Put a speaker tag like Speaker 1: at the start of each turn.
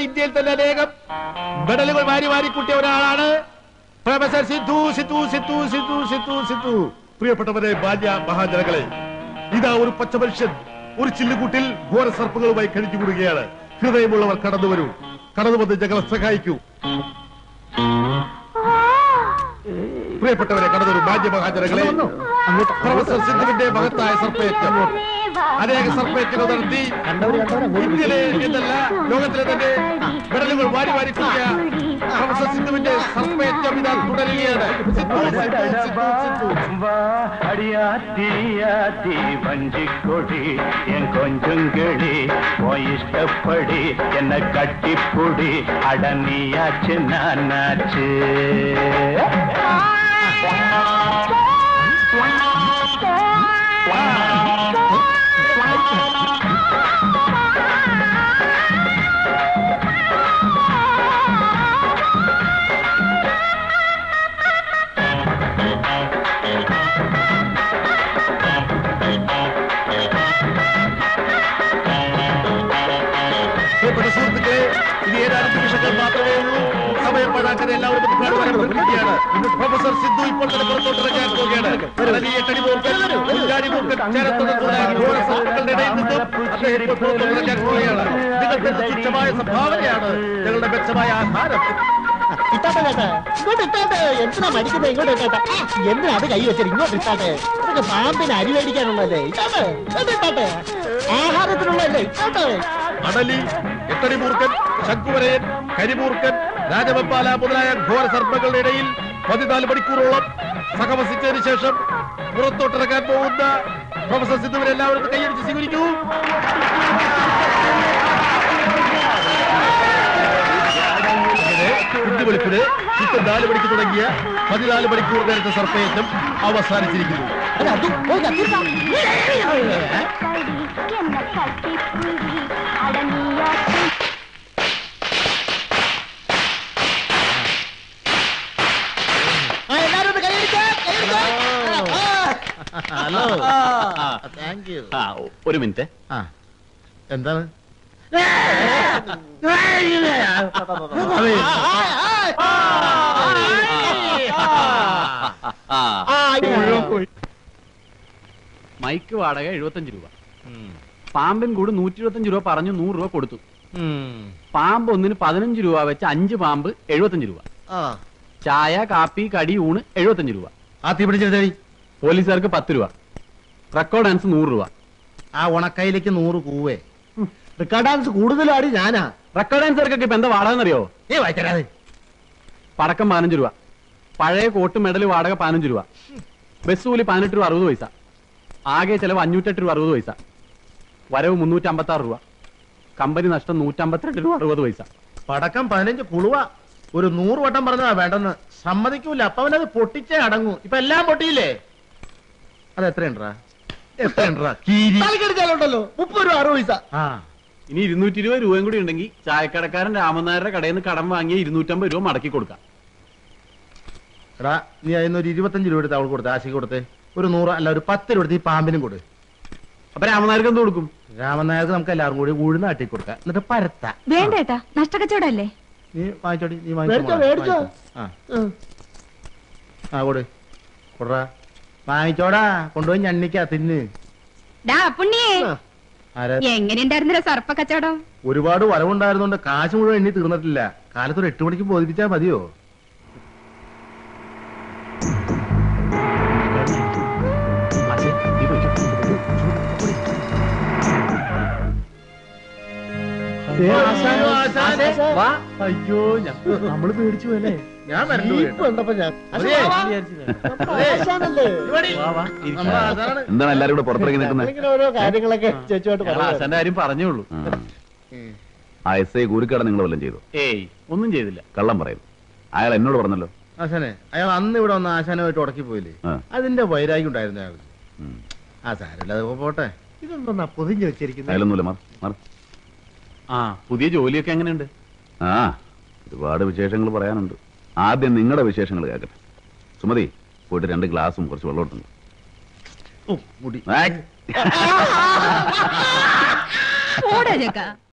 Speaker 1: ഇന്ത്യയിൽ തന്നെ അനേകം മെഡലുകൾ വാരി വാരി കൂട്ടിയ ഒരാളാണ് പ്രൊഫസർ സിദ്ധു സിദ്ധു സിദ്ധു സിദ്ധു സിദ്ധു സിദ്ധു പ്രിയപ്പെട്ടവരെ ബാല്യ മഹാജനങ്ങളെ ഇതാ ഒരു പച്ച മനുഷ്യൻ ഒരു ചില്ലുകൂട്ടിൽ ഘോര സർപ്പങ്ങളുമായി കഴിഞ്ഞുകൂടുകയാണ് ഹൃദയമുള്ളവർ കടന്നു വരൂ കടന്നു വന്ന് ഞങ്ങളെ സഹായിക്കൂ പ്രിയപ്പെട്ടവരെ കടന്നൊരു ബാല്യ മഹാജനങ്ങളെ പ്രൊഫസർ സിദ്ധുവിന്റെ മഹത്തായ സർപ്പയറ്റം അനേക സർപ്പയറ്റുകൾ നടത്തി ഇന്ത്യയിലെ എന്നല്ല ലോകത്തിലെ തന്നെ മെഡലുകൾ വാരി വാരി കൂടിയ പ്രൊഫസർ സിദ്ധുവിന്റെ സർപ്പയറ്റം ഇതാ തുടരുകയാണ് സിദ്ധു, സിദ്ധു, സിദ്ധു, സിദ്ധു.
Speaker 2: അടിയാത്തിരിയാത്തി വഞ്ചിക്കൊടി എൻ കൊഞ്ചുങ്കിളി ഇഷ്ടപ്പടി എന്നെ കട്ടിപ്പൊടി അടനിയാച്ച് നാനാച്ച്
Speaker 1: പ്രിയപ്പെട്ട സുഹൃത്തുക്കളെ ഇനി ഏതാനും നിമിഷങ്ങൾ മാത്രമേ ഉള്ളൂ സമയം പാഴാക്കാൻ എല്ലാവരും പ്രതിജ്ഞയാണ് പ്രൊഫസർ സിദ്ധു ഇപ്പോൾ തന്നെ പുറത്തോട്ടിറങ്ങാൻ പോവുകയാണ് വലിയ കടിമൂർക്കൻ കുഞ്ഞാടിമൂർക്കൻ ചേരത്തുടർന്നുള്ള ഘോര സർപ്പങ്ങളുടെ ഇടയിൽ നിന്നും അദ്ദേഹം ഇപ്പോൾ പുറത്തോട്ടിറങ്ങാൻ പോവുകയാണ് നിങ്ങൾക്ക് തുച്ഛമായ സംഭാവനയാണ് ഞങ്ങളുടെ മെച്ചമായ ആഹാരം
Speaker 3: ഇട്ടാട്ടെ കേട്ടെ ഇങ്ങോട്ട് ഇട്ടാട്ടെ എന്തിനാ മടിക്കുന്നത് ഇങ്ങോട്ട് ഇട്ടാട്ടെ ആ, എന്തിനാ അത് കൈ വെച്ചിട്ട് ഇങ്ങോട്ട് ഇട്ടാട്ടെ ഇതൊക്കെ പാമ്പിന് അരി മേടിക്കാനുള്ളതല്ലേ ഇട്ടാട്ടെ ഇങ്ങോട്ട് ഇട്ടാട്ടെ ആഹാരത്തിനുള്ളതല്ലേ ഇട്ടാട്ടെ
Speaker 1: അടലി എട്ടടിമൂർക്കൻ ശംഖുവരയൻ കരിമൂർക്കൻ രാജവെപ്പാല മുതലായ ഘോര സർപ്പങ്ങളുടെ ഇടയിൽ പതിനാല് മണിക്കൂറോളം സഹവസിച്ചതിന് ശേഷം പുറത്തോട്ടിറങ്ങാൻ പോകുന്ന പ്രൊഫസർ സിദ്ധുവിനെ എല്ലാവരും ഒന്ന് കൈയടിച്ച് സ്വീകരിക്കൂ അങ്ങനെ കുഞ്ഞു വെളുപ്പിന് ചിത്തം നാല് മണിക്ക് തുടങ്ങിയ പതിനാല് മണിക്കൂർ നേരത്തെ സർപ്പയറ്റം അവസാനിച്ചിരിക്കുന്നു
Speaker 3: അല്ല, അത് പോയി കത്തിക്കാം.
Speaker 4: എന്ന കട്ടിപ്പുടി അടങ്ങിയാത്തി
Speaker 3: ആ, എല്ലാവരും ഒന്ന് കൈയടിച്ചേ, കൈയടിച്ചേ. ആ,
Speaker 1: ഹലോ
Speaker 3: ആ.
Speaker 1: താങ്ക് യു
Speaker 5: ആ ഒരു മിനിറ്റ്
Speaker 1: ആ എന്താണ്
Speaker 3: ആ, ആ, ആ. ആ,
Speaker 1: മുഴുവൻ പോയി
Speaker 5: മൈക്ക് വാടക എഴുപത്തഞ്ച് രൂപ പാമ്പിൻ കൂട് നൂറ്റി ഇരുപത്തഞ്ച് രൂപ പറഞ്ഞു നൂറ് രൂപ കൊടുത്തു പാമ്പ് ഒന്നിന് പതിനഞ്ച് രൂപ വെച്ച് അഞ്ച് പാമ്പ് എഴുപത്തഞ്ച് രൂപ
Speaker 1: ആ
Speaker 5: ചായ കാപ്പി കടി ഊണ് എഴുപത്തഞ്ച് രൂപ
Speaker 1: ആ തീ പിടിച്ചെടുത്തേടി
Speaker 5: പോലീസുകാർക്ക് പത്ത് രൂപ റെക്കോർഡ് ഡാൻസ് നൂറ് രൂപ
Speaker 1: ആ ഉണക്കയിലേക്ക് നൂറ് കൂവേ
Speaker 3: റിക്കാർഡ് ഡാൻസ് കൂടുതലാടി ഞാനാ
Speaker 5: റെക്കോർഡ് ഡാൻസർക്കൊക്കെ ഇപ്പൊ എന്താ വാടക എന്നറിയോ
Speaker 1: ഏ വായിച്ചരാതെ
Speaker 5: പടക്കം പതിനഞ്ച് രൂപ പഴയ കോട്ട് മെഡൽ വാടക പതിനഞ്ച് രൂപ ബസ് കൂലി പതിനെട്ട് രൂപ അറുപത് പൈസ ആകെ ചെലവ് അഞ്ഞൂറ്റെട്ട് രൂപ അറുപത് പൈസ വരവ് മുന്നൂറ്റി അമ്പത്തി ആറ് രൂപ കമ്പനി നഷ്ടം നൂറ്റമ്പത്തിരണ്ട് രൂപ അറുപത് പൈസ
Speaker 1: പടക്കം പതിനഞ്ച് കുളുവ ഒരു നൂറ് വട്ടം പറഞ്ഞതാ വേണ്ടെന്ന് സമ്മതിക്കൂല അപ്പൊ അവനത് പൊട്ടിച്ചേ അടങ്ങൂ ഇപ്പൊ എല്ലാം പൊട്ടിയില്ലേ അത് എത്രയുണ്ടാ എത്രയുണ്ടാ കീരി
Speaker 3: തലക്കടിച്ചാലുണ്ടല്ലോ മുപ്പത് രൂപ അറുപത് പൈസ
Speaker 1: ആ
Speaker 5: ഇനി ഇരുന്നൂറ്റി ഇരുപത് രൂപയും കൂടി ഉണ്ടെങ്കിൽ ചായക്കടക്കാരൻ രാമനായരുടെ കടയിൽ നിന്ന് കടം വാങ്ങിയ ഇരുന്നൂറ്റമ്പത് രൂപ മടക്കി കൊടുക്കാം
Speaker 1: എടാ നീ അതിന് ഒരു ഇരുപത്തഞ്ച് രൂപ എടുത്ത് അവൾ കൊടുത്ത് ആശയ്ക്ക് കൊടുത്ത് ഒരു നൂറ് അല്ല ഒരു പത്ത് രൂപ എടുത്ത് ഈ പാമ്പിനും കൊടു
Speaker 5: അപ്പൊ രാമനായർക്ക് എന്ത് കൊടുക്കും
Speaker 1: രാമനായർക്ക് നമുക്ക് എല്ലാവർക്കും കൂടി ഉഴുന്ന് ആട്ടി കൊടുക്കാം എന്നിട്ട് പരത്ത
Speaker 6: വേണ്ട ഏട്ടാ നഷ്ടക്കച്ചവടല്ലേ
Speaker 1: നീ വാങ്ങിച്ചോടി നീ
Speaker 3: മേടിച്ചോ,
Speaker 1: വാങ്ങിച്ചോ മോളെ,
Speaker 3: മേടിച്ചോ.
Speaker 1: വാങ്ങിച്ചോ. ആ ആ കൊടു കൊടുറാ വാങ്ങിച്ചോടാ കൊണ്ടുപോയി ഞണ്ണിക്കാ തിന്ന്
Speaker 6: ഡാ പുണ്ണിയേ
Speaker 1: ആരാ
Speaker 6: എങ്ങനെയുണ്ടായിരുന്നില്ല സർപ്പ കച്ചവടം
Speaker 1: ഒരുപാട് വരവുണ്ടായിരുന്നോണ്ട് കാശ് മുഴുവൻ എണ്ണി തീർന്നിട്ടില്ല കാലത്തൊരു എട്ട് മണിക്ക് ബോധിപ്പിച്ചാ മതിയോ
Speaker 5: അതെ, നീ പോയിക്കോ.
Speaker 1: വാ.
Speaker 3: അയ്യോ നമ്മള് പേടിച്ചു പോയല്ലേ
Speaker 1: ഞാൻ വരണ്ടു
Speaker 3: ജീപ്പ് കണ്ടപ്പോ ഞാൻ
Speaker 1: അതെ.
Speaker 3: നമ്മുടെ ആശാനല്ലേ
Speaker 1: ഇവടി. നമ്മുടെ ആശാനാണ്.
Speaker 7: എന്താണ് എല്ലാരും കൂടെ പുറത്തിറങ്ങി നിൽക്കുന്നത്
Speaker 3: ഇങ്ങനെ ഓരോ കാര്യങ്ങളൊക്കെ ചേച്ചുമായിട്ട്
Speaker 5: ഞങ്ങൾ
Speaker 3: പറയാം
Speaker 5: ആശാന്റെ കാര്യം പറഞ്ഞേ ഉള്ളൂ
Speaker 7: ആ എസ് ഐ കൂരിക്കാട് നിങ്ങൾ വല്ലതും ചെയ്തു
Speaker 5: ഏയ് ഒന്നും ചെയ്തില്ല
Speaker 7: കള്ളം പറയും അയാൾ എന്നോട് പറഞ്ഞല്ലോ
Speaker 1: ആശാനെ അയാൾ അന്ന് ഇവിടെ വന്ന് ആശാനുമായിട്ട് ഉടക്കി പോയില്ലേ
Speaker 7: ആ.
Speaker 1: അതിന്റെ വൈരാഗ്യം ഉണ്ടായിരുന്നു അയാൾക്ക്
Speaker 7: ഉം.
Speaker 1: ആ സാരമില്ല അത് പോട്ടെ
Speaker 3: ഇതെന്താ പൊതിഞ്ഞു വെച്ചിരിക്കുന്നത്
Speaker 7: അയാളൊന്നുമില്ല മാർ മാർ
Speaker 5: ആ പുതിയ ജോലിയൊക്കെ എങ്ങനെയുണ്ട്
Speaker 7: ആ ഒരുപാട് വിശേഷങ്ങൾ പറയാനുണ്ട് ആദ്യം നിങ്ങളുടെ വിശേഷങ്ങൾ കേൾക്കട്ടെ സുമതി പോയിട്ട് രണ്ട് ഗ്ലാസും കുറച്ച് വെള്ളം എടുത്തുണ്ട്
Speaker 1: ഓ മുടി
Speaker 7: ആയ്.
Speaker 6: പോടാ ചക്ക